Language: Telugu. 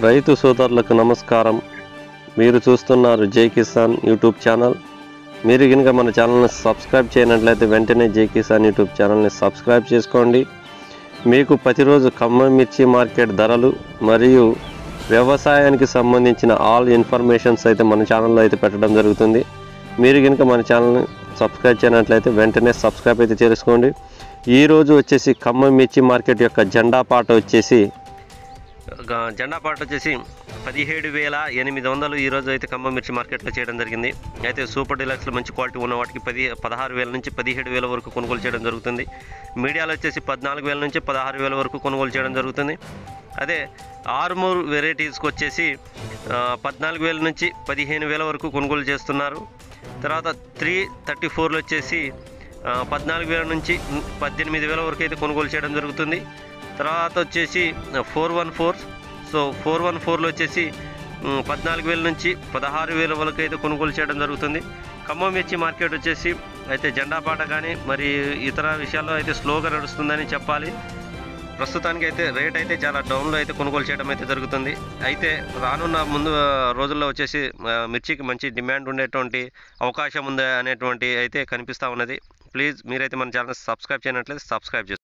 రైతు సోదరులకు నమస్కారం మీరు చూస్తున్నారు జై కిసాన్ యూట్యూబ్ ఛానల్ మీరు కనుక మన ఛానల్ని సబ్స్క్రైబ్ చేయనట్లయితే వెంటనే జై కిసాన్ యూట్యూబ్ ఛానల్ని సబ్స్క్రైబ్ చేసుకోండి మీకు ప్రతిరోజు ఖమ్మం మిర్చి మార్కెట్ ధరలు మరియు వ్యవసాయానికి సంబంధించిన ఆల్ ఇన్ఫర్మేషన్స్ అయితే మన ఛానల్లో అయితే పెట్టడం జరుగుతుంది మీరు కనుక మన ఛానల్ని సబ్స్క్రైబ్ చేయనట్లయితే వెంటనే సబ్స్క్రైబ్ అయితే చేసుకోండి ఈరోజు వచ్చేసి ఖమ్మం మిర్చి మార్కెట్ యొక్క జెండా పాట వచ్చేసి గ- జెండా పాట వచ్చేసి పదిహేడు వేల ఎనిమిది వందలు ఈరోజు అయితే ఖమ్మం మిర్చి మార్కెట్లో చేయడం జరిగింది అయితే సూపర్ డిలక్స్లో మంచి క్వాలిటీ ఉన్న వాటికి పది పదహారు వేల నుంచి పదిహేడు వేల వరకు కొనుగోలు చేయడం జరుగుతుంది మీడియాలో వచ్చేసి పద్నాలుగు వేల నుంచి పదహారు వేల వరకు కొనుగోలు చేయడం జరుగుతుంది అదే ఆర్మూర్ వెరైటీస్కి వచ్చేసి ఆ, పద్నాలుగు వేల నుంచి పదిహేను వేల వరకు కొనుగోలు చేస్తున్నారు తర్వాత త్రీ థర్టీ ఫోర్లో వచ్చేసి ఆ, పద్నాలుగు వేల నుంచి పద్దెనిమిది వేల వరకు అయితే కొనుగోలు చేయడం జరుగుతుంది తర్వాత వచ్చేసి four one four so four one ఫోర్లో వచ్చేసి ఉమ్, పద్నాలుగు వేల నుంచి పదహారు వేల వరకు అయితే కొనుగోలు చేయడం జరుగుతుంది ఖమ్మం మిర్చి మార్కెట్ వచ్చేసి అయితే జెండా పాట కానీ మరి ఇతర విషయాల్లో అయితే స్లోగా నడుస్తుందని చెప్పాలి ప్రస్తుతానికి అయితే రేట్ అయితే చాలా డౌన్లో అయితే కొనుగోలు చేయడం అయితే జరుగుతుంది అయితే రానున్న ముందు ఆ, రోజుల్లో వచ్చేసి ఆ, మిర్చికి మంచి డిమాండ్ ఉండేటువంటి అవకాశం ఉంది అనేటువంటి అయితే కనిపిస్తూ ఉన్నది ప్లీజ్ మీరైతే మన ఛానల్ సబ్స్క్రైబ్ చేయనట్లయితే సబ్స్క్రైబ్ చేసుకోండి